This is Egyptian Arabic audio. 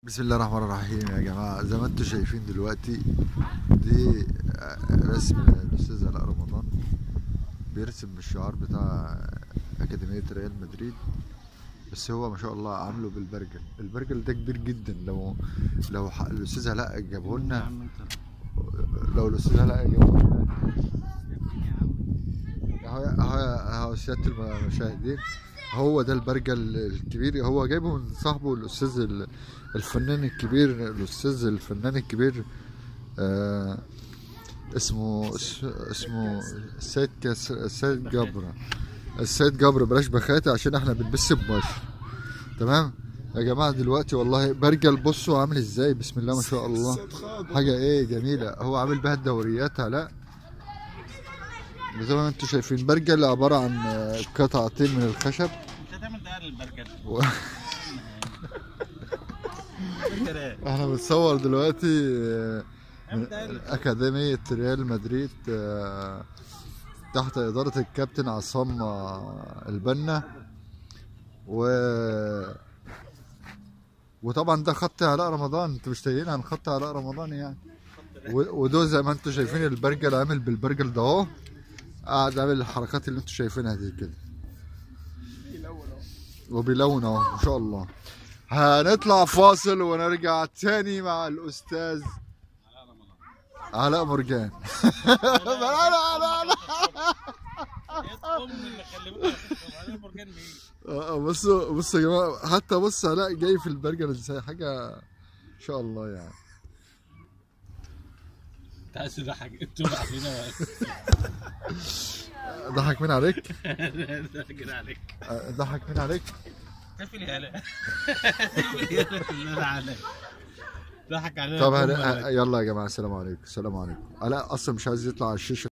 بسم الله الرحمن الرحيم يا جماعة زي ما انتم شايفين دلوقتي دي رسم الأستاذ علاء رمضان بيرسم بالشعار بتاع أكاديمية ريال مدريد بس هو ما شاء الله عامله بالبرجل البرجل ده كبير جدا لو لو ح- الأستاذ علاء جابه لنا لو الأستاذ علاء جابه لنا اهو اهو اهو سيادة المشاهدين هو ده البرجل الكبير هو جايبه من صاحبه الأستاذ ال- الفنان الكبير الأستاذ الفنان الكبير آه اسمه اس- اسمه السيد كس السيد جبر السيد جبر بلاش بخاتة عشان احنا بنبث بمصر تمام يا جماعة دلوقتي والله برجل بصوا عامل ازاي بسم الله ما شاء الله حاجة ايه جميلة هو عامل بها الدوريات لا زي ما انتم شايفين برجل عبارة عن آه، قطعتين من الخشب مش هتعمل ده للبرجر و... برجر ايه؟ احنا بنصور دلوقتي آه، من اعمل ده لل- أكاديمية ريال مدريد آه، تحت إدارة الكابتن عصام آه، البنا و وطبعا ده خط علاء رمضان انتوا مش تايهين عن خط علاء رمضان يعني و- ودول زي ما انتوا شايفين البرجل عامل بالبرجل ده اهو قاعد عامل الحركات اللي انتوا شايفينها دي كده وبيلون اهو ما شاء الله هنطلع فاصل ونرجع تاني مع الاستاذ علاء مرجان لا لا لا لا يا ام اللي خلي بالك عليه برجر مين؟ آه، بصوا بصوا يا جماعه حتى بص علاء جاي في البرجر ازاي حاجه ان شاء الله يعني انت عايز تضحك انتوا علينا ضحك مين عليك ضحك عليك آه، ضحك مين عليك كيف الهلاء؟ لا عليك ضحك علينا طب أم هن- عليك. يلا يا جماعه السلام عليكم السلام عليكم علاء اصلا مش عايز يطلع على الشاشه